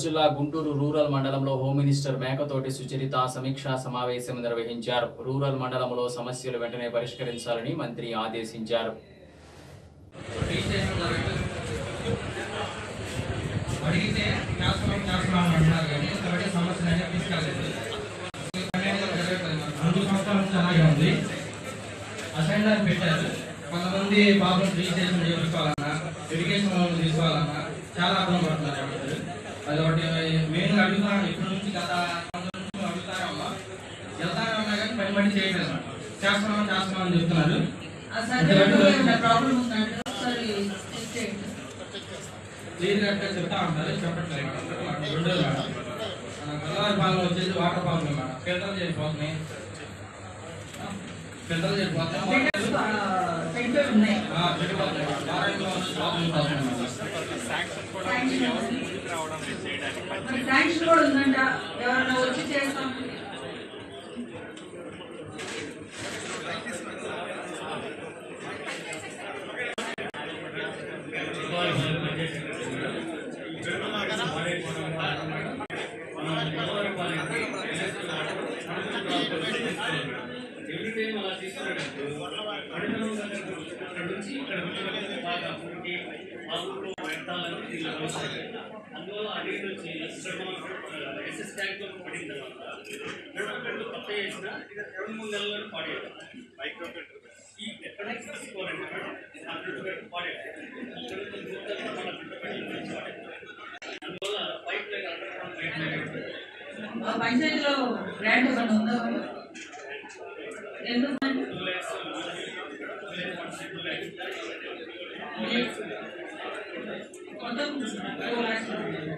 జిల్లా గుంటూరు రూరల్ మండలంలో home minister Mekathoti Sucharita సమీక్షా సమావేశం నిర్వహించారు రూరల్ మండలంలో సమస్యలు వెంటనే పరిష్కరించాలని మంత్రి ఆదేశించారు అడిగితే చేస్తున్నాం చేస్తున్నాం అంటున్నారు కానీ ఇంతవరకు సమస్యలు అనేది తీసుకెళ్ళలేదు రెండు సంవత్సరాల నుంచి అలాగే ఉంది అసైన్మెంట్ పెట్టారు కొంతమంది బాబుని రిజిస్ట్రేషన్ చేయించుకోవాలన్నా ఎడ్యుకేషన్ లోన్ తీసుకోవాలన్నా చాలా అర్థం పడుతున్నారు ఎవరు అది ఒకటి మెయిన్గా అడుగుతున్నాను ఇప్పటి నుంచి గత సంవత్సరం నుంచి మేము అడుగుతారమ్మా వెళ్తానే ఉన్నా కానీ పని పని చేయట్లేదు చేస్తున్నాం చేస్తున్నాం అని చెప్తున్నారు ఆ సర్టిఫికెట్లో ఏమైనా ప్రాబ్లం ఉందంటే ఒకసారి చెక్ చేయండి క్లియర్ కట్గా చెప్తా ఉంటారు చెప్పట్లేదు మేడం. రెండు రోజులు మేడం. మన గోదావరి పాలన వచ్చేసి వాటర్ ప్రాబ్లం మేడం ఫిల్టర్ చేసిపోతున్నాయి ఫిల్టర్ చేసిపోతున్నాయి ఫిల్టర్స్ పెండిపోయి ఉన్నాయి ఆ, చెడిపోతున్నాయి మేడం. వారానికి వచ్చి ప్రాబ్లమ్స్ వస్తున్నాయి మేడం. శాంక్షన్ ఉంది. మరి శాంక్షన్ కూడా ఉందంట ఎవరైనా వచ్చి చేస్తాం అందువల్ల అడిగి నుంచి ఎస్ఎస్ ట్యాంక్ లో పడిన తర్వాత రెండు కొత్త చేసిన రెండు మూడు నెలల్లో పాడేది ఈ ఎక్కడ తీసుకోవాలంటే ఆ రెండు పెట్టు పాడేది ఇక్కడ నుంచి మూడు నెలలు మన రెండు పెట్టు పాడేది అందువల్ల pipe line under pipe line మా పంచాయతీలో గ్రాంట్ ఏమైనా ఉందా ఎందుకు మరి? మొత్తం టూ ల్యాక్స్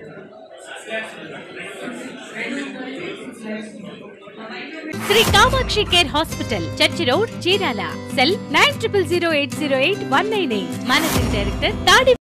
రెండు ముప్పై సిక్స్ ల్యాక్స్ మా panchayat Shri Kamakshi care hospital church road Chirala cell nine triple zero eight zero eight one nine eight managing director తాడి